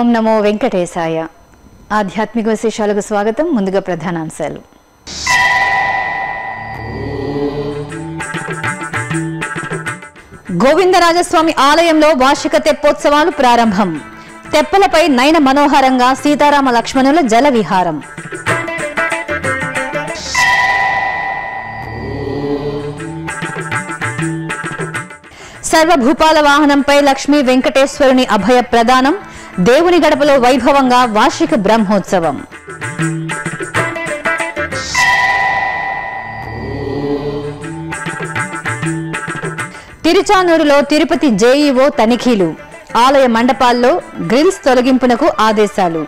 ఓం నమో వెంకటేశాయ ఆధ్యాత్మిక విశేషాలకు స్వాగతం ముందుగా ప్రధానాంశాలు గోవిందరాజస్వామి ఆలయంలో వార్షిక తెప్పోత్సవాలు ప్రారంభం తెప్పలపై నయన మనోహరంగా సీతారామ లక్ష్మణుల జల విహారం సర్వభూపాల వాహనంపై లక్ష్మీ వెంకటేశ్వరుని అభయ ప్రదానం దేవుని గడపలో వైభవంగా వార్షిక బ్రహ్మోత్సవం తిరుచానూరులో తిరుపతి జేఈఓ తనిఖీలు ఆలయ మండపాల్లో గ్రిల్స్ తొలగింపునకు ఆదేశాలు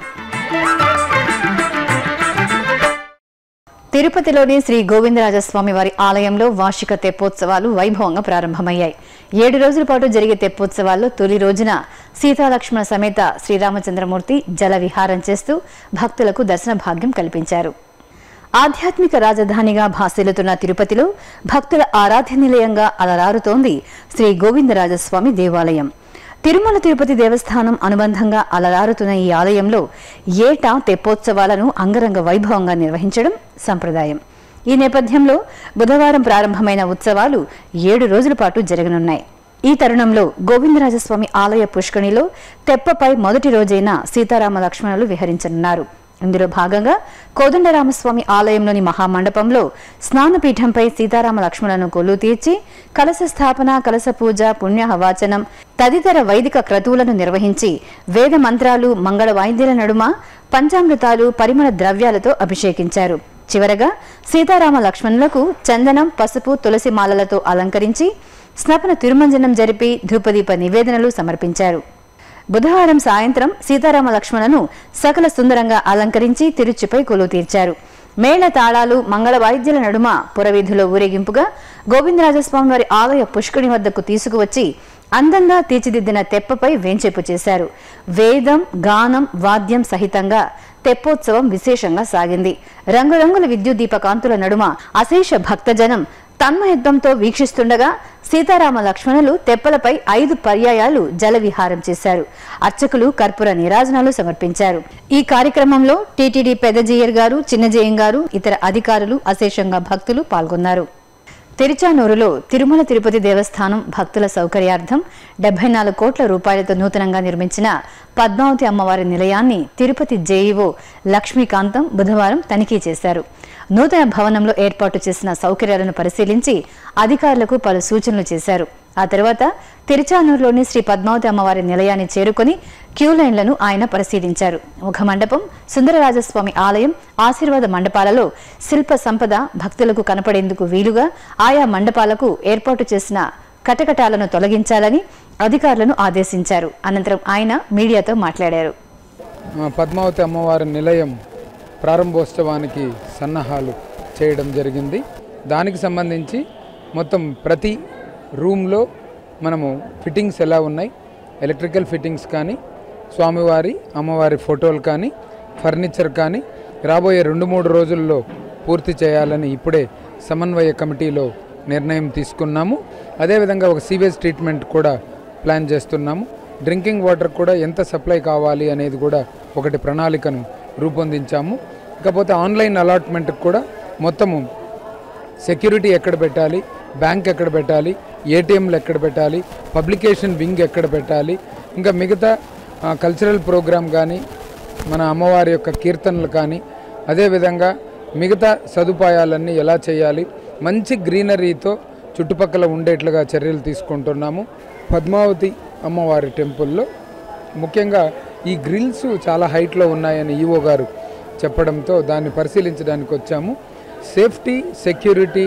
తిరుపతిలోని శ్రీ గోవిందరాజస్వామి వారి ఆలయంలో వార్షిక తెప్పోత్సవాలు వైభవంగా ప్రారంభమయ్యాయి ఏడు రోజుల పాటు జరిగే తెప్పోత్సవాల్లో తొలి రోజున సీతాలక్ష్మణ సమేత శ్రీరామచంద్రమూర్తి జల విహారం చేస్తూ భక్తులకు దర్శన భాగ్యం కల్పించారు ఆధ్యాత్మిక రాజధానిగా భాసిల్లుతున్న తిరుపతిలో భక్తుల ఆరాధ్య నిలయంగా అలరారుతోంది శ్రీ గోవిందరాజస్వామి దేవాలయం తిరుమల తిరుపతి దేవస్థానం అనుబంధంగా అలరారుతున్న ఈ ఆలయంలో ఏటా తెప్పోత్సవాలను అంగరంగ వైభవంగా నిర్వహించడం సంప్రదాయం ఈ నేపథ్యంలో బుధవారం ప్రారంభమైన ఉత్సవాలు ఏడు రోజుల పాటు జరగనున్నాయి ఈ తరుణంలో గోవిందరాజస్వామి ఆలయ పుష్కణిలో తెప్పపై మొదటి రోజైన సీతారామ లక్ష్మణులు విహరించనున్నారు ఇందులో భాగంగా కోదండరామస్వామి ఆలయంలోని మహామండపంలో స్నానపీఠంపై సీతారామ లక్ష్మణులను కొల్లు తీర్చి కలశ స్థాపన కలశ పూజ పుణ్యహవాచనం తదితర వైదిక క్రతువులను నిర్వహించి వేద మంత్రాలు మంగళ వాయిద్యాల నడుమ పంచామృతాలు పరిమళ ద్రవ్యాలతో అభిషేకించారు చివరగా సీతారామ లక్ష్మణులకు చందనం పసుపు తులసి మాలలతో అలంకరించి స్నపన తిరుమంజనం జరిపి ధూపదీప నివేదనలు సమర్పించారు బుధవారం సాయంత్రం సీతారామ లక్ష్మణను సకల సుందరంగా అలంకరించి తిరుచిపై కొలువు తీర్చారు మేళ తాళాలు మంగళ వాయిద్యాల నడుమ పురవీధిలో ఊరేగింపుగా గోవిందరాజస్వామి వారి ఆలయ పుష్కరి వద్దకు తీసుకువచ్చి అందంగా తీర్చిదిద్దిన తెప్పపై వేంచేపు చేశారు వేదం గానం వాద్యం సహితంగా తెప్పోత్సవం విశేషంగా సాగింది రంగురంగుల విద్యుత్ దీపకాంతుల నడుమ అశేష భక్తజనం తన్మయుద్ధంతో వీక్షిస్తుండగా సీతారామ లక్ష్మణులు తెప్పలపై ఐదు పర్యాయాలు జల విహారం చేశారు అర్చకులు కర్పూర నీరాజనాలు సమర్పించారు ఈ కార్యక్రమంలో టీటీడీ పెద్దజీయర్ గారు చిన్నజేయం గారు ఇతర అధికారులు అశేషంగా భక్తులు పాల్గొన్నారు తిరుచానూరులో తిరుమల తిరుపతి దేవస్థానం భక్తుల సౌకర్యార్థం డెబ్బై నాలుగు కోట్ల రూపాయలతో నూతనంగా నిర్మించిన పద్మావతి అమ్మవారి నిలయాన్ని తిరుపతి జేఈఓ లక్ష్మీకాంతం బుధవారం తనిఖీ చేశారు నూతన భవనంలో ఏర్పాటు చేసిన సౌకర్యాలను పరిశీలించి అధికారులకు పలు సూచనలు చేశారు ఆ తర్వాత తిరుచానూరులోని శ్రీ పద్మావతి అమ్మవారి నిలయాన్ని చేరుకుని క్యూ లైన్లను ఆయన పరిశీలించారు ముఖమండపం సుందరరాజస్వామి ఆలయం ఆశీర్వాద మండపాలలో శిల్ప సంపద భక్తులకు కనపడేందుకు వీలుగా ఆయా మండపాలకు ఏర్పాటు చేసిన కటకటాలను తొలగించాలని అధికారులను ఆదేశించారు అనంతరం ఆయన మీడియాతో మాట్లాడారు ఆ, పద్మావతి అమ్మవారి నిలయం ప్రారంభోత్సవానికి సన్నాహాలు చేయడం జరిగింది దానికి సంబంధించి మొత్తం ప్రతి రూమ్లో మనము ఫిట్టింగ్స్ ఎలా ఉన్నాయి ఎలక్ట్రికల్ ఫిట్టింగ్స్ కానీ స్వామివారి అమ్మవారి ఫోటోలు కానీ ఫర్నిచర్ కానీ రాబోయే రెండు మూడు రోజుల్లో పూర్తి చేయాలని ఇప్పుడే సమన్వయ కమిటీలో నిర్ణయం తీసుకున్నాము అదేవిధంగా ఒక సీవేజ్ ట్రీట్మెంట్ కూడా ప్లాన్ చేస్తున్నాము డ్రింకింగ్ వాటర్ కూడా ఎంత సప్లై కావాలి అనేది కూడా ఒకటి ప్రణాళికను రూపొందించాము ఇకపోతే ఆన్లైన్ అలాట్మెంట్కి కూడా మొత్తము సెక్యూరిటీ ఎక్కడ పెట్టాలి బ్యాంక్ ఎక్కడ పెట్టాలి ఏటీఎంలు ఎక్కడ పెట్టాలి పబ్లికేషన్ వింగ్ ఎక్కడ పెట్టాలి ఇంకా మిగతా ఆ, కల్చరల్ ప్రోగ్రామ్ కానీ మన అమ్మవారి యొక్క కీర్తనలు కానీ అదేవిధంగా మిగతా సదుపాయాలన్నీ ఎలా చేయాలి మంచి గ్రీనరీతో చుట్టుపక్కల ఉండేట్లుగా చర్యలు తీసుకుంటున్నాము పద్మావతి అమ్మవారి టెంపుల్లో ముఖ్యంగా ఈ గ్రిల్స్ చాలా హైట్లో ఉన్నాయని ఈవో గారు చెప్పడంతో దాన్ని పరిశీలించడానికి వచ్చాము సేఫ్టీ సెక్యూరిటీ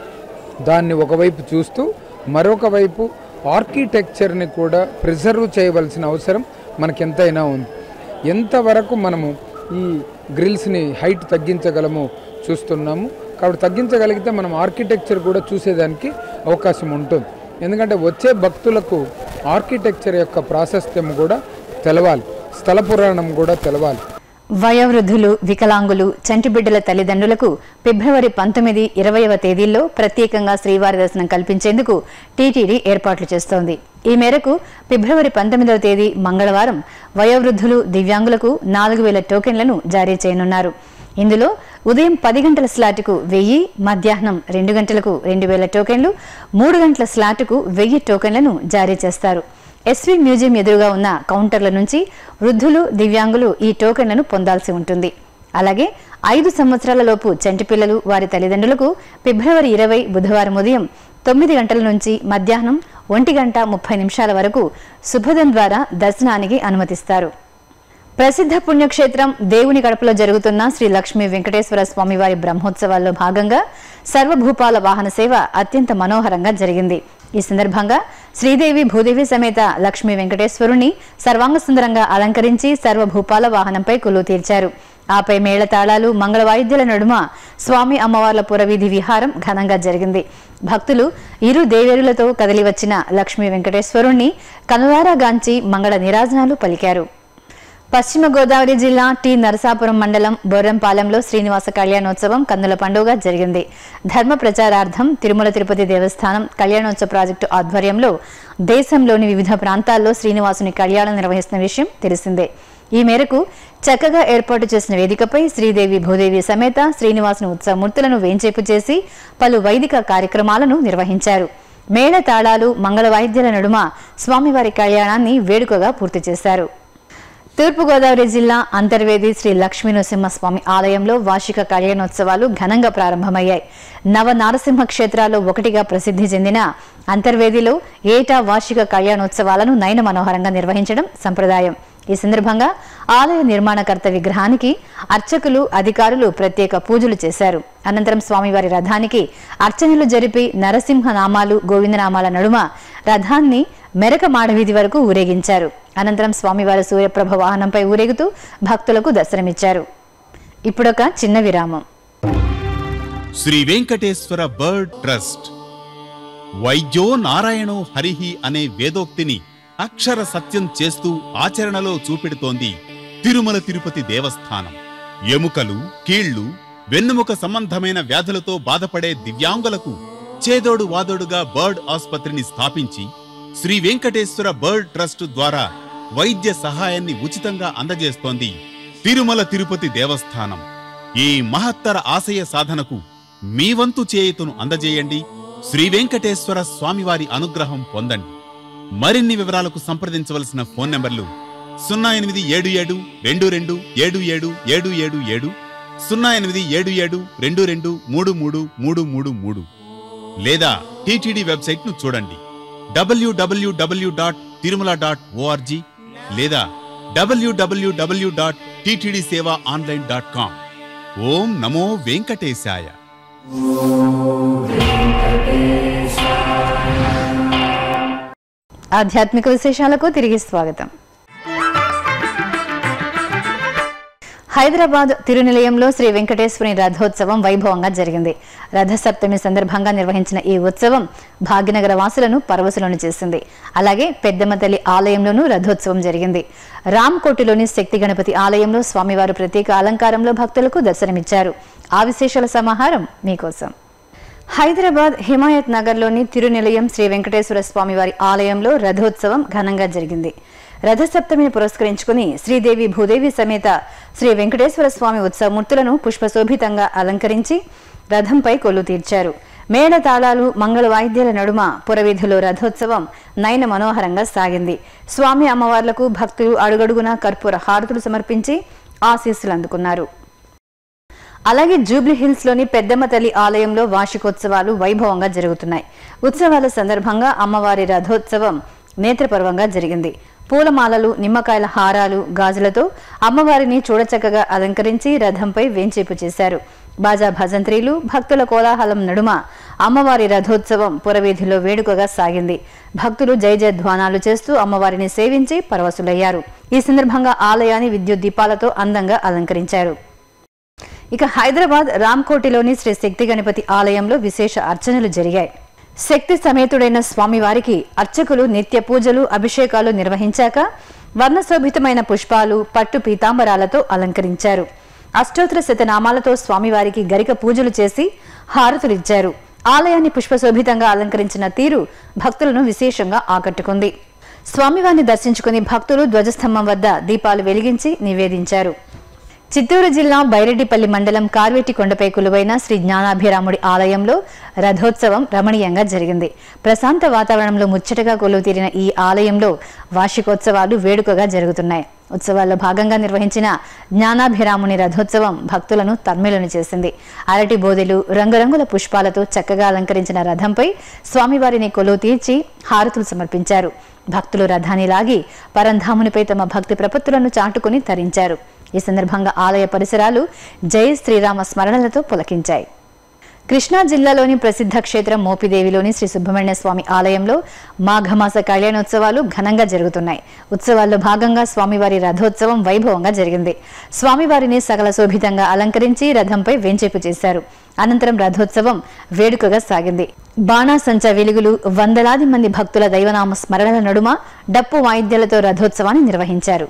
దాన్ని ఒకవైపు చూస్తూ మరొక వైపు ఆర్కిటెక్చర్ని కూడా ప్రిజర్వ్ చేయవలసిన అవసరం మనకెంతైనా ఉంది ఎంతవరకు మనము ఈ గ్రిల్స్ని హైట్ తగ్గించగలమో చూస్తున్నాము కాబట్టి తగ్గించగలిగితే మనం ఆర్కిటెక్చర్ కూడా చూసేదానికి అవకాశం ఉంటుంది ఎందుకంటే వచ్చే భక్తులకు ఆర్కిటెక్చర్ యొక్క ప్రాశస్త్యం కూడా తెలవాలి స్థల పురాణం కూడా తెలవాలి వయోవృద్ధులు వికలాంగులు చంటిబిడ్డల తల్లిదండ్రులకు ఫిబ్రవరి పంతొమ్మిది ఇరవైవ తేదీల్లో ప్రత్యేకంగా శ్రీవారి దర్శనం కల్పించేందుకు టీటీడీ ఏర్పాట్లు చేస్తోంది ఈ మేరకు ఫిబ్రవరి పంతొమ్మిదవ తేదీ మంగళవారం వయోవృద్ధులు దివ్యాంగులకు నాలుగు వేల టోకెన్లను జారీ చేయనున్నారు ఇందులో ఉదయం పది గంటల స్లాటుకు వెయ్యి మధ్యాహ్నం రెండు గంటలకు రెండు వేల టోకెన్లు మూడు గంటల స్లాటుకు వెయ్యి టోకెన్లను జారీ చేస్తారు ఎస్వి మ్యూజియం ఎదురుగా ఉన్న కౌంటర్ల నుంచి వృద్ధులు దివ్యాంగులు ఈ టోకెన్లను పొందాల్సి ఉంటుంది అలాగే ఐదు సంవత్సరాల లోపు చంటి పిల్లలు వారి తల్లిదండ్రులకు ఫిబ్రవరి ఇరవై బుధవారం ఉదయం తొమ్మిది గంటల నుంచి మధ్యాహ్నం ఒంటి గంట ముప్పై నిమిషాల వరకు శుభదం ద్వారా దర్శనానికి అనుమతిస్తారు ప్రసిద్ధ పుణ్యక్షేత్రం దేవుని గడపలో జరుగుతున్న శ్రీ లక్ష్మీ వెంకటేశ్వర స్వామి వారి బ్రహ్మోత్సవాల్లో భాగంగా సర్వభూపాల వాహన సేవ అత్యంత మనోహరంగా జరిగింది ఈ సందర్భంగా శ్రీదేవి భూదేవి సమేత లక్ష్మీ వెంకటేశ్వరుని సర్వాంగ సుందరంగా అలంకరించి సర్వభూపాల వాహనంపై కొలువు తీర్చారు ఆపై మేళతాళాలు మంగళ వాయిద్యాల నడుమ స్వామి అమ్మవార్ల పురవీధి విహారం ఘనంగా జరిగింది భక్తులు ఇరు దేవేరులతో కదిలి వచ్చిన లక్ష్మీ వెంకటేశ్వరుణ్ణి కనులారా గాంచి మంగళ నిరాజనాలు పలికారు పశ్చిమ గోదావరి జిల్లా టి నరసాపురం మండలం బొర్రంపాలెంలో శ్రీనివాస కళ్యాణోత్సవం కన్నుల పండుగ జరిగింది ధర్మ ప్రచారార్థం తిరుమల తిరుపతి దేవస్థానం కళ్యాణోత్సవ ప్రాజెక్టు ఆధ్వర్యంలో దేశంలోని వివిధ ప్రాంతాల్లో శ్రీనివాసుని కళ్యాణం నిర్వహిస్తున్న విషయం తెలిసిందే ఈ మేరకు చక్కగా ఏర్పాటు చేసిన వేదికపై శ్రీదేవి భూదేవి సమేత శ్రీనివాసుని ఉత్సవమూర్తులను వేంచేపు చేసి పలు వైదిక కార్యక్రమాలను నిర్వహించారు మేళ తాళాలు మంగళ వాయిద్యాల నడుమ స్వామివారి కళ్యాణాన్ని వేడుకగా పూర్తి చేశారు తూర్పుగోదావరి జిల్లా అంతర్వేది శ్రీ లక్ష్మీ నరసింహస్వామి ఆలయంలో వార్షిక కళ్యాణోత్సవాలు ఘనంగా ప్రారంభమయ్యాయి నవ నారసింహ క్షేత్రాల్లో ఒకటిగా ప్రసిద్ధి చెందిన అంతర్వేదిలో ఏటా వార్షిక కళ్యాణోత్సవాలను నయన మనోహరంగా నిర్వహించడం సంప్రదాయం ఈ సందర్భంగా ఆలయ నిర్మాణకర్త విగ్రహానికి అర్చకులు అధికారులు ప్రత్యేక పూజలు చేశారు అనంతరం స్వామివారి రథానికి అర్చనలు జరిపి నరసింహ నామాలు గోవిందనామాల నడుమ రథాన్ని మెరక మాడవీధి వరకు ఊరేగించారు అనంతరం స్వామివారి సూర్యప్రభ వాహనంపై ఊరేగుతూ భక్తులకు దర్శనమిచ్చారు ఇప్పుడొక చిన్న విరామం శ్రీ వెంకటేశ్వర బర్డ్ ట్రస్ట్ వైద్యో నారాయణో హరిహి అనే వేదోక్తిని అక్షర సత్యం చేస్తూ ఆచరణలో చూపెడుతోంది తిరుమల తిరుపతి దేవస్థానం ఎముకలు కీళ్లు వెన్నుముక సంబంధమైన వ్యాధులతో బాధపడే దివ్యాంగులకు చేదోడు వాదోడుగా బర్డ్ ఆసుపత్రిని స్థాపించి శ్రీ వెంకటేశ్వర బర్డ్ ట్రస్ట్ ద్వారా వైద్య సహాయాన్ని ఉచితంగా అందజేస్తోంది తిరుమల తిరుపతి దేవస్థానం ఈ మహత్తర ఆశయ సాధనకు మీ వంతు చేయుతును అందజేయండి శ్రీ వెంకటేశ్వర స్వామివారి అనుగ్రహం పొందండి మరిన్ని వివరాలకు సంప్రదించవలసిన ఫోన్ నంబర్లు సున్నా ఎనిమిది ఏడు ఏడు రెండు రెండు ఏడు ఏడు ఏడు ఏడు ఏడు సున్నా ఎనిమిది ఏడు ఏడు రెండు రెండు మూడు మూడు మూడు మూడు మూడు లేదా టీటీడీ వెబ్సైట్ ను చూడండి W W W dot Tirumala dot O R G లేదా W W W dot TTD seva online dot com ఓం నమో వెంకటేశాయ ఆధ్యాత్మిక విశేషాలకు తిరిగి స్వాగతం హైదరాబాద్ తిరునిలయంలో శ్రీ వెంకటేశ్వరుని రథోత్సవం వైభవంగా జరిగింది రథసప్తమి సందర్భంగా నిర్వహించిన ఈ ఉత్సవం భాగ్యనగర వాసులను పరవశులను చేసింది అలాగే పెద్దమ్మ తల్లి ఆలయంలోనూ రథోత్సవం జరిగింది రామ్కోటిలోని శక్తి గణపతి ఆలయంలో స్వామివారు ప్రత్యేక అలంకారంలో భక్తులకు దర్శనమిచ్చారు ఆ విశేషాల సమాహారం మీకోసం హైదరాబాద్ హిమాయత్ నగర్లోని తిరునిలయం శ్రీ వెంకటేశ్వర స్వామి వారి ఆలయంలో రథోత్సవం ఘనంగా జరిగింది రథసప్తమిని పురస్కరించుకుని శ్రీదేవి భూదేవి సమేత శ్రీ వెంకటేశ్వర స్వామి ఉత్సవమూర్తులను పుష్పశోభితంగా అలంకరించి రథంపై కొల్లు తీర్చారు మేళ తాళాలు మంగళ వాయిద్యాల నడుమ పురవీధిలో రథోత్సవం నయన మనోహరంగా సాగింది స్వామి అమ్మవార్లకు భక్తులు అడుగడుగునా కర్పూర హారతులు సమర్పించి ఆశీస్సులు అందుకున్నారు అలాగే జూబ్లీ హిల్స్ లోని పెద్దమ్మ తల్లి ఆలయంలో వార్షికోత్సవాలు వైభవంగా జరుగుతున్నాయి ఉత్సవాల సందర్భంగా అమ్మవారి రథోత్సవం నేత్రపర్వంగా జరిగింది పూలమాలలు నిమ్మకాయల హారాలు గాజులతో అమ్మవారిని చూడచక్కగా అలంకరించి రథంపై వేంచేపు చేశారు బాజా భజంత్రీలు భక్తుల కోలాహలం నడుమ అమ్మవారి రథోత్సవం పురవీధిలో వేడుకగా సాగింది భక్తులు జయ జయధ్వానాలు చేస్తూ అమ్మవారిని సేవించి పరవశులయ్యారు ఈ సందర్భంగా ఆలయాన్ని విద్యుత్ దీపాలతో అందంగా అలంకరించారు ఇక హైదరాబాద్ రామ్కోటిలోని శ్రీ శక్తి గణపతి ఆలయంలో విశేష అర్చనలు జరిగాయి శక్తి సమేతుడైన స్వామివారికి అర్చకులు నిత్య పూజలు అభిషేకాలు నిర్వహించాక వర్ణశోభితమైన పుష్పాలు పట్టు పీతాంబరాలతో అలంకరించారు అష్టోత్తర శతనామాలతో స్వామివారికి గరిక పూజలు చేసి హారతులిచ్చారు ఆలయాన్ని పుష్పశోభితంగా అలంకరించిన తీరు భక్తులను విశేషంగా ఆకట్టుకుంది స్వామివారిని దర్శించుకుని భక్తులు ధ్వజస్తంభం వద్ద దీపాలు వెలిగించి నివేదించారు చిత్తూరు జిల్లా బైరెడ్డిపల్లి మండలం కార్వేటి కొండపై కొలువైన శ్రీ జ్ఞానాభిరాముడి ఆలయంలో రథోత్సవం రమణీయంగా జరిగింది ప్రశాంత వాతావరణంలో ముచ్చటగా కొలువు తీరిన ఈ ఆలయంలో వార్షికోత్సవాలు వేడుకగా జరుగుతున్నాయి ఉత్సవాల్లో భాగంగా నిర్వహించిన జ్ఞానాభిరాముని రథోత్సవం భక్తులను తన్మేలను చేసింది అరటి బోదెలు రంగురంగుల పుష్పాలతో చక్కగా అలంకరించిన రథంపై స్వామివారిని కొలువు తీర్చి హారతులు సమర్పించారు భక్తులు రథాన్ని లాగి పరంధామునిపై తమ భక్తి ప్రపత్తులను చాటుకుని తరించారు ఈ సందర్భంగా ఆలయ పరిసరాలు జై శ్రీరామ స్మరణలతో పులకించాయి కృష్ణా జిల్లాలోని ప్రసిద్ధ క్షేత్రం మోపిదేవిలోని శ్రీ సుబ్రహ్మణ్య స్వామి ఆలయంలో మాఘమాస కళ్యాణోత్సవాలు ఘనంగా జరుగుతున్నాయి ఉత్సవాల్లో భాగంగా స్వామివారి రథోత్సవం వైభవంగా జరిగింది స్వామివారిని సకల శోభితంగా అలంకరించి రథంపై వెంచేపు చేశారు అనంతరం రథోత్సవం వేడుకగా సాగింది బాణాసంచ వెలుగులు వందలాది మంది భక్తుల దైవనామ స్మరణల నడుమ డప్పు వాయిద్యాలతో రథోత్సవాన్ని నిర్వహించారు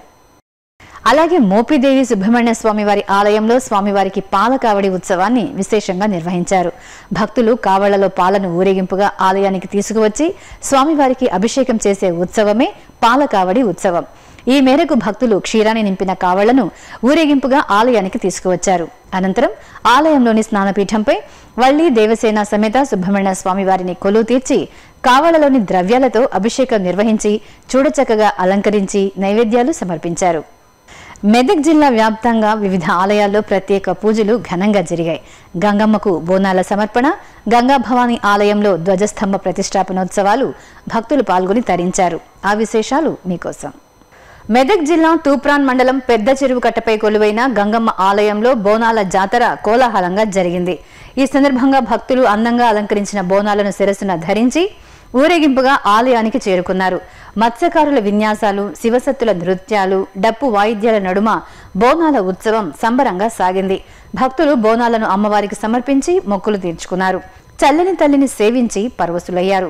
అలాగే మోపిదేవి సుబ్రహ్మణ్య స్వామి వారి ఆలయంలో స్వామివారికి పాల కావడి ఉత్సవాన్ని విశేషంగా నిర్వహించారు భక్తులు కావళ్లలో పాలను ఊరేగింపుగా ఆలయానికి తీసుకువచ్చి స్వామివారికి అభిషేకం చేసే ఉత్సవమే పాల కావడి ఉత్సవం ఈ మేరకు భక్తులు క్షీరాన్ని నింపిన కావళ్లను ఊరేగింపుగా ఆలయానికి తీసుకువచ్చారు అనంతరం ఆలయంలోని స్నానపీఠంపై వల్లి దేవసేన సమేత సుబ్రహ్మణ్య స్వామి వారిని కొలువు తీర్చి కావళ్లలోని ద్రవ్యాలతో అభిషేకం నిర్వహించి చూడచక్కగా అలంకరించి నైవేద్యాలు సమర్పించారు మెదక్ జిల్లా వ్యాప్తంగా వివిధ ఆలయాల్లో ప్రత్యేక పూజలు ఘనంగా జరిగాయి గంగమ్మకు బోనాల సమర్పణ గంగా భవానీ ఆలయంలో ధ్వజస్తంభ ప్రతిష్టాపనోత్సవాలు భక్తులు పాల్గొని తరించారు ఆ విశేషాలు మీకోసం మెదక్ జిల్లా తూప్రాన్ మండలం పెద్ద చెరువు కట్టపై కొలువైన గంగమ్మ ఆలయంలో బోనాల జాతర కోలాహలంగా జరిగింది ఈ సందర్భంగా భక్తులు అందంగా అలంకరించిన బోనాలను శిరస్సున ధరించి ఊరేగింపుగా ఆలయానికి చేరుకున్నారు మత్స్యకారుల విన్యాసాలు శివసత్తుల నృత్యాలు డప్పు వాయిద్యాల నడుమ బోనాల ఉత్సవం సంబరంగా సాగింది భక్తులు బోనాలను అమ్మవారికి సమర్పించి మొక్కులు తీర్చుకున్నారు చల్లని తల్లిని సేవించి పరవశులయ్యారు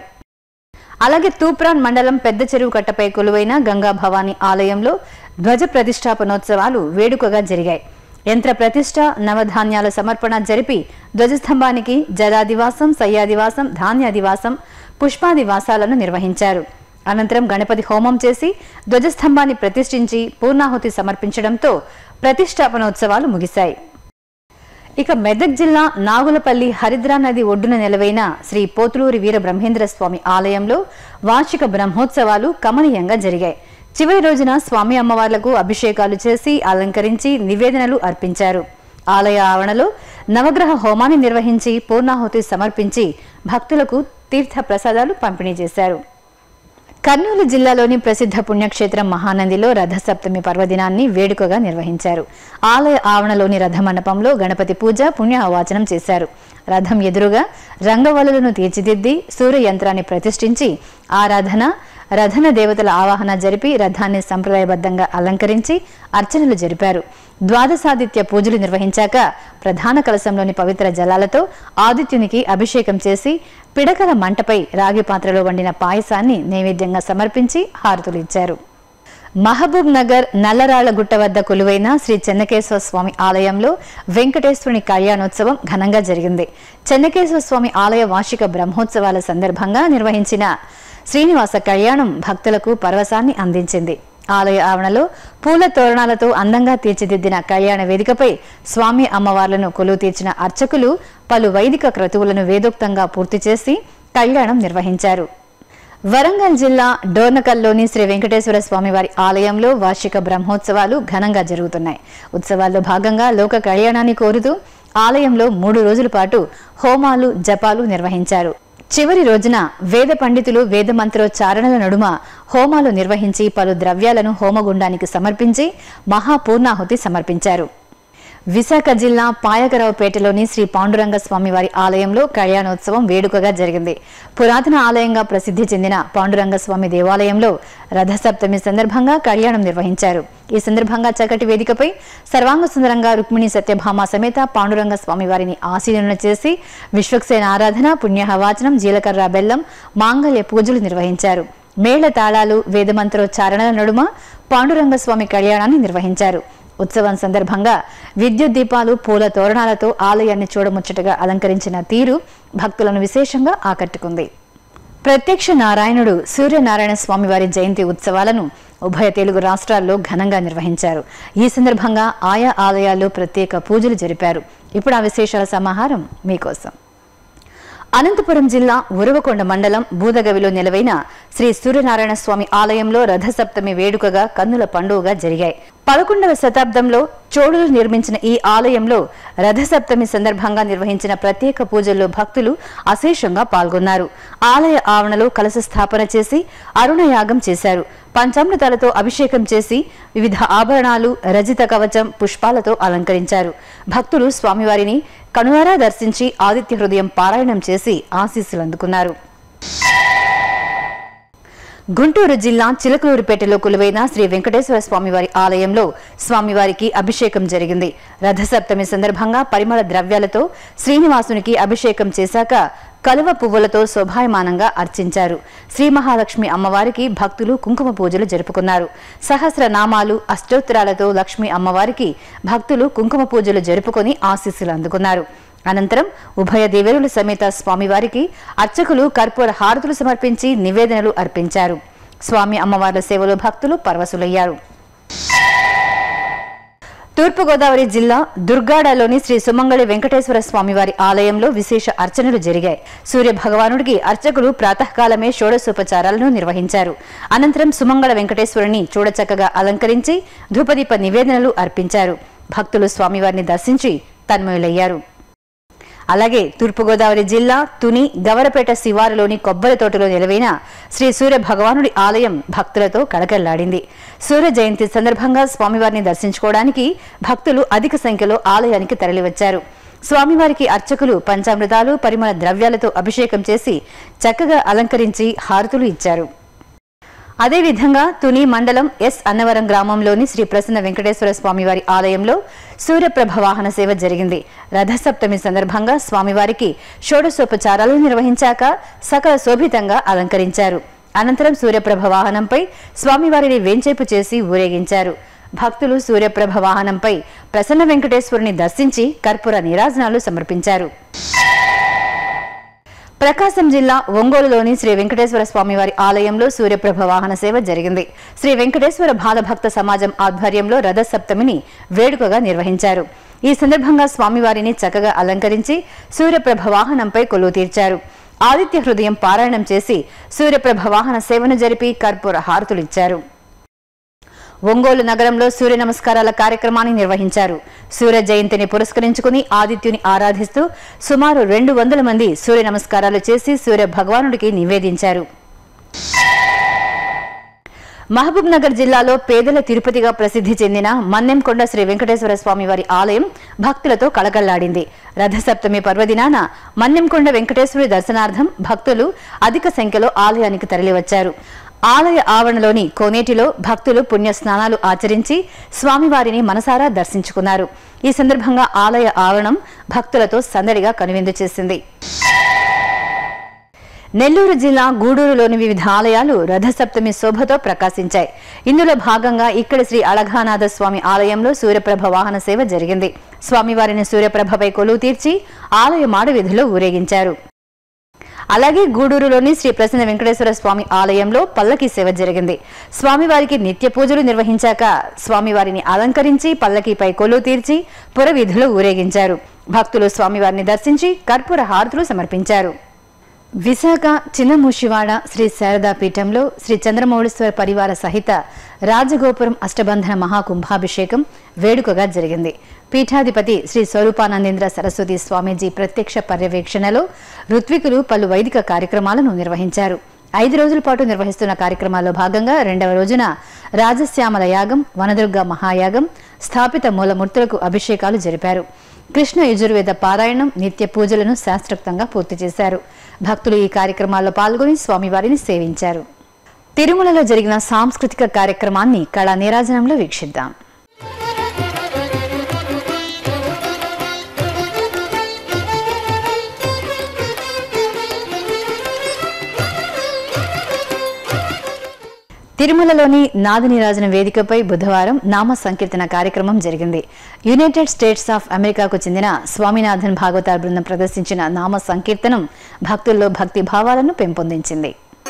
అలాగే తూప్రాన్ మండలం పెద్ద చెరువు కట్టపై కొలువైన గంగా భవానీ ఆలయంలో ధ్వజ ప్రతిష్టాపనోత్సవాలు వేడుకగా జరిగాయి యంత్ర ప్రతిష్ట నవధాన్యాల సమర్పణ జరిపి ధ్వజస్తంభానికి జలాదివాసం సయ్యాదివాసం ధాన్యాదివాసం పుష్పాదివాసాలను నిర్వహించారు అనంతరం గణపతి హోమం చేసి ధ్వజస్తంభాన్ని ప్రతిష్ఠించి పూర్ణాహుతి సమర్పించడంతో ప్రతిష్టాపనోత్సవాలు ముగిశాయి ఇక మెదక్ జిల్లా నాగులపల్లి హరిద్రా నది ఒడ్డున నెలవైన శ్రీ పోతులూరి వీర బ్రహ్మేంద్ర స్వామి ఆలయంలో వార్షిక బ్రహ్మోత్సవాలు కమనీయంగా జరిగాయి చివరి రోజున స్వామి అమ్మవార్లకు అభిషేకాలు చేసి అలంకరించి నివేదనలు అర్పించారు ఆలయ ఆవరణలో నవగ్రహ హోమాన్ని నిర్వహించి పూర్ణాహుతి సమర్పించి భక్తులకు తీర్థ ప్రసాదాలు పంపిణీ చేశారు కర్నూలు జిల్లాలోని ప్రసిద్ధ పుణ్యక్షేత్రం మహానందిలో రథసప్తమి పర్వదినాన్ని వేడుకగా నిర్వహించారు ఆలయ ఆవరణలోని రథ మండపంలో గణపతి పూజ పుణ్య అవాచనం చేశారు రథం ఎదురుగా రంగవల్లులను తీర్చిదిద్ది సూర్య యంత్రాన్ని ప్రతిష్ఠించి ఆరాధన రథన దేవతల ఆవాహన జరిపి రథాన్ని సంప్రదాయబద్ధంగా అలంకరించి అర్చనలు జరిపారు ద్వాదశాదిత్య పూజలు నిర్వహించాక ప్రధాన కలశంలోని పవిత్ర జలాలతో ఆదిత్యునికి అభిషేకం చేసి పిడకల మంటపై రాగి పాత్రలో వండిన పాయసాన్ని నైవేద్యంగా సమర్పించి హారతులిచ్చారు మహబూబ్ నగర్ నల్లరాళ్ల గుట్ట వద్ద కొలువైన శ్రీ చెన్నకేశ్వర స్వామి ఆలయంలో వెంకటేశ్వరుని కళ్యాణోత్సవం ఘనంగా జరిగింది చెన్నకేశ్వర స్వామి ఆలయ వార్షిక బ్రహ్మోత్సవాల సందర్భంగా నిర్వహించిన శ్రీనివాస కళ్యాణం భక్తులకు పరవశాన్ని అందించింది ఆలయ ఆవరణలో పూల తోరణాలతో అందంగా తీర్చిదిద్దిన కళ్యాణ వేదికపై స్వామి అమ్మవార్లను కొలువు తీర్చిన అర్చకులు పలు వైదిక క్రతువులను వేదోక్తంగా పూర్తి చేసి కళ్యాణం నిర్వహించారు వరంగల్ జిల్లా డోర్నకల్లోని శ్రీ వెంకటేశ్వర స్వామివారి ఆలయంలో వార్షిక బ్రహ్మోత్సవాలు ఘనంగా జరుగుతున్నాయి ఉత్సవాల్లో భాగంగా లోక కళ్యాణాన్ని కోరుతూ ఆలయంలో మూడు రోజుల పాటు హోమాలు జపాలు నిర్వహించారు చివరి రోజున వేద పండితులు వేద మంత్రోచ్చారణల నడుమ హోమాలు నిర్వహించి పలు ద్రవ్యాలను హోమగుండానికి సమర్పించి మహాపూర్ణాహుతి సమర్పించారు విశాఖ జిల్లా పాయకరావుపేటలోని శ్రీ పాండురంగ స్వామివారి ఆలయంలో కళ్యాణోత్సవం వేడుకగా జరిగింది పురాతన ఆలయంగా ప్రసిద్ధి చెందిన పాండురంగ స్వామి దేవాలయంలో రథసప్తమి సందర్భంగా కళ్యాణం నిర్వహించారు ఈ సందర్భంగా చక్కటి వేదికపై సర్వాంగ సుందరంగా రుక్మిణి సత్యభామ సమేత పాండురంగ స్వామి వారిని ఆశీలన చేసి విశ్వక్సేన ఆరాధన పుణ్యహవాచనం జీలకర్ర బెల్లం మాంగళ్య పూజలు నిర్వహించారు మేళ తాళాలు వేదమంత్రోచ్చారణల నడుమ పాండురంగ స్వామి కళ్యాణాన్ని నిర్వహించారు ఉత్సవం సందర్భంగా విద్యుత్ దీపాలు పూల తోరణాలతో ఆలయాన్ని చూడముచ్చటగా అలంకరించిన తీరు భక్తులను విశేషంగా ఆకట్టుకుంది ప్రత్యక్ష నారాయణుడు సూర్యనారాయణ స్వామి వారి జయంతి ఉత్సవాలను ఉభయ తెలుగు రాష్ట్రాల్లో ఘనంగా నిర్వహించారు ఈ సందర్భంగా ఆయా ఆలయాల్లో ప్రత్యేక పూజలు జరిపారు ఇప్పుడు ఆ విశేషాల సమాహారం మీకోసం అనంతపురం జిల్లా ఉరవకొండ మండలం బూదగవిలో నిలవైన శ్రీ సూర్యనారాయణ స్వామి ఆలయంలో రథసప్తమి వేడుకగా కన్నుల పండుగగా జరిగాయి పదకొండవ శతాబ్దంలో చోళులు నిర్మించిన ఈ ఆలయంలో రథసప్తమి సందర్భంగా నిర్వహించిన ప్రత్యేక పూజల్లో భక్తులు అశేషంగా పాల్గొన్నారు ఆలయ ఆవరణలో కలశ స్థాపన చేసి అరుణయాగం చేశారు పంచామృతాలతో అభిషేకం చేసి వివిధ ఆభరణాలు రజిత కవచం పుష్పాలతో అలంకరించారు భక్తులు స్వామివారిని కనులారా దర్శించి ఆదిత్య హృదయం పారాయణం చేసి ఆశీస్సులు అందుకున్నారు గుంటూరు జిల్లా చిలకలూరుపేటలో కొలువైన శ్రీ వెంకటేశ్వర స్వామివారి ఆలయంలో స్వామివారికి అభిషేకం జరిగింది రథసప్తమి సందర్భంగా పరిమళ ద్రవ్యాలతో శ్రీనివాసునికి అభిషేకం చేశాక కలువ పువ్వులతో శోభాయమానంగా అర్చించారు శ్రీ మహాలక్ష్మి అమ్మవారికి భక్తులు కుంకుమ పూజలు జరుపుకున్నారు సహస్ర నామాలు అష్టోత్తరాలతో లక్ష్మి అమ్మవారికి భక్తులు కుంకుమ పూజలు జరుపుకొని ఆశీస్సులు అందుకున్నారు అనంతరం ఉభయ దేవేరుల సమేత స్వామివారికి అర్చకులు కర్పూర హారతులు సమర్పించి నివేదనలు అర్పించారు స్వామి అమ్మవార్ల సేవలో భక్తులు పరవశులయ్యారు తూర్పుగోదావరి జిల్లా దుర్గాడలోని శ్రీ సుమంగళి వెంకటేశ్వర స్వామివారి ఆలయంలో విశేష అర్చనలు జరిగాయి సూర్య భగవానుడికి అర్చకులు ప్రాతకాలమే షోడశోపచారాలను నిర్వహించారు అనంతరం సుమంగళ వెంకటేశ్వరుని చూడచక్కగా అలంకరించి ధూపదీప నివేదనలు అర్పించారు భక్తులు స్వామివారిని దర్శించి తన్మయులయ్యారు అలాగే తూర్పుగోదావరి జిల్లా తుని గవరపేట శివారులోని కొబ్బరి తోటలో నిలవైన శ్రీ సూర్య భగవానుడి ఆలయం భక్తులతో కళకళ్లాడింది సూర్య జయంతి సందర్భంగా స్వామివారిని దర్శించుకోవడానికి భక్తులు అధిక సంఖ్యలో ఆలయానికి తరలివచ్చారు స్వామివారికి అర్చకులు పంచామృతాలు పరిమళ ద్రవ్యాలతో అభిషేకం చేసి చక్కగా అలంకరించి హారతులు ఇచ్చారు అదేవిధంగా తుని మండలం ఎస్ అన్నవరం గ్రామంలోని శ్రీ ప్రసన్న వెంకటేశ్వర స్వామివారి ఆలయంలో సూర్యప్రభ వాహన సేవ జరిగింది రథసప్తమి సందర్భంగా స్వామివారికి షోడశోపచారాలు నిర్వహించాక సకల శోభితంగా అలంకరించారు అనంతరం సూర్యప్రభ వాహనంపై స్వామివారిని వేంచేపు చేసి ఊరేగించారు భక్తులు సూర్యప్రభ వాహనంపై ప్రసన్న వెంకటేశ్వరుని దర్శించి కర్పూర నీరాజనాలు సమర్పించారు ప్రకాశం జిల్లా ఒంగోలులోని శ్రీ వెంకటేశ్వర స్వామివారి ఆలయంలో సూర్యప్రభ వాహన సేవ జరిగింది శ్రీ వెంకటేశ్వర బాలభక్త సమాజం ఆధ్వర్యంలో రథసప్తమిని వేడుకగా నిర్వహించారు ఈ సందర్భంగా స్వామివారిని చక్కగా అలంకరించి సూర్యప్రభ వాహనంపై కొలువు తీర్చారు ఆదిత్య హృదయం పారాయణం చేసి సూర్యప్రభ వాహన సేవను జరిపి కర్పూర హారతులిచ్చారు ఒంగోలు నగరంలో సూర్య నమస్కారాల కార్యక్రమాన్ని నిర్వహించారు సూర్య జయంతిని పురస్కరించుకుని ఆదిత్యుని ఆరాధిస్తూ సుమారు రెండు వందల మంది సూర్య నమస్కారాలు చేసి సూర్య భగవానుడికి నివేదించారు మహబూబ్ నగర్ జిల్లాలో పేదల తిరుపతిగా ప్రసిద్ధి చెందిన మన్నెంకొండ శ్రీ వెంకటేశ్వర స్వామి వారి ఆలయం భక్తులతో కళకళ్లాడింది రథసప్తమి పర్వదినాన మన్నెంకొండ వెంకటేశ్వరి దర్శనార్థం భక్తులు అధిక సంఖ్యలో ఆలయానికి తరలివచ్చారు ఆలయ ఆవరణలోని కోనేటిలో భక్తులు పుణ్య స్నానాలు ఆచరించి స్వామివారిని మనసారా దర్శించుకున్నారు ఈ సందర్భంగా ఆలయ ఆవరణం భక్తులతో సందడిగా కనువిందు చేసింది నెల్లూరు జిల్లా గూడూరులోని వివిధ ఆలయాలు రథసప్తమి శోభతో ప్రకాశించాయి ఇందులో భాగంగా ఇక్కడ శ్రీ అళఘానాథ స్వామి ఆలయంలో సూర్యప్రభ వాహన సేవ జరిగింది స్వామివారిని సూర్యప్రభపై కొలువు తీర్చి ఆలయ మాడ వీధిలో ఊరేగించారు అలాగే గూడూరులోని శ్రీ ప్రసన్న వెంకటేశ్వర స్వామి ఆలయంలో పల్లకి సేవ జరిగింది స్వామివారికి నిత్య పూజలు నిర్వహించాక స్వామివారిని అలంకరించి పల్లకీపై కొలువు తీర్చి పురవీధులు ఊరేగించారు భక్తులు స్వామివారిని దర్శించి కర్పూర హారతులు సమర్పించారు విశాఖ చిన్నమూషివాడ శ్రీ శారదా పీఠంలో శ్రీ చంద్రమౌళీశ్వర పరివార సహిత రాజగోపురం అష్టబంధన మహాకుంభాభిషేకం వేడుకగా జరిగింది పీఠాధిపతి శ్రీ స్వరూపానందేంద్ర సరస్వతి స్వామీజీ ప్రత్యక్ష పర్యవేక్షణలో ఋత్వికులు పలు వైదిక కార్యక్రమాలను నిర్వహించారు ఐదు రోజుల పాటు నిర్వహిస్తున్న కార్యక్రమాల్లో భాగంగా రెండవ రోజున రాజశ్యామల యాగం వనదుర్గ మహాయాగం స్థాపిత మూలమూర్తులకు అభిషేకాలు జరిపారు కృష్ణ యజుర్వేద పారాయణం నిత్య పూజలను శాస్త్రోక్తంగా పూర్తి చేశారు భక్తులు ఈ కార్యక్రమాల్లో పాల్గొని స్వామివారిని సేవించారు తిరుమలలో జరిగిన సాంస్కృతిక కార్యక్రమాన్ని కళా నీరాజనంలో వీక్షిద్దాం తిరుమలలోని నాదినిరాజన వేదికపై బుధవారం నామ సంకీర్తన కార్యక్రమం జరిగింది యునైటెడ్ స్టేట్స్ ఆఫ్ అమెరికాకు చెందిన స్వామినాథన్ భాగవతార్ బృందం ప్రదర్శించిన నామ సంకీర్తనం భక్తుల్లో భక్తి భావాలను పెంపొందించింది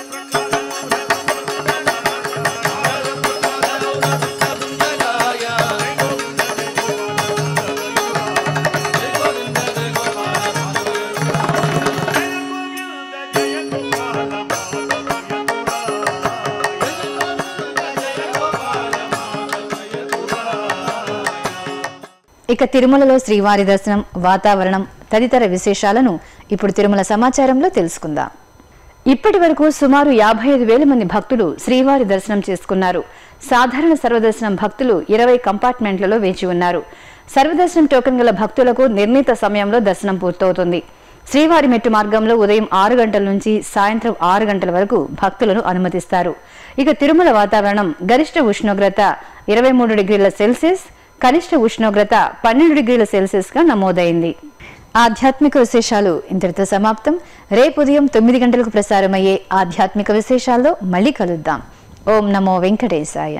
ఇక తిరుమలలో శ్రీవారి దర్శనం వాతావరణం తదితర విశేషాలను ఇప్పుడు తిరుమల సమాచారంలో తెలుసుకుందాం ఇప్పటి వరకు సుమారు యాభై ఐదు వేల మంది భక్తులు శ్రీవారి దర్శనం చేసుకున్నారు సాధారణ సర్వదర్శనం భక్తులు ఇరవై కంపార్ట్మెంట్లలో వేచి ఉన్నారు సర్వదర్శనం టోకెన్ గల భక్తులకు నిర్ణీత సమయంలో దర్శనం పూర్తవుతుంది శ్రీవారి మెట్టు మార్గంలో ఉదయం ఆరు గంటల నుంచి సాయంత్రం ఆరు గంటల వరకు భక్తులను అనుమతిస్తారు ఇక తిరుమల వాతావరణం గరిష్ట ఉష్ణోగ్రత ఇరవై మూడు డిగ్రీల సెల్సియస్ కనిష్ట ఉష్ణోగ్రత పన్నెండు డిగ్రీల సెల్సియస్ గా నమోదైంది ఆధ్యాత్మిక విశేషాలు ఇంతటితో సమాప్తం రేపు ఉదయం తొమ్మిది గంటలకు ప్రసారమయ్యే ఆధ్యాత్మిక విశేషాల్లో మళ్ళీ కలుద్దాం ఓం నమో వెంకటేశాయ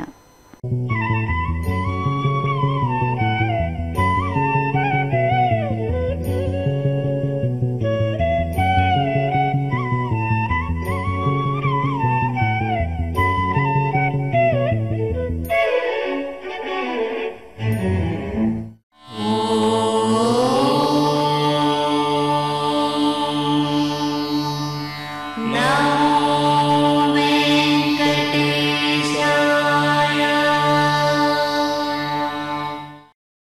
నా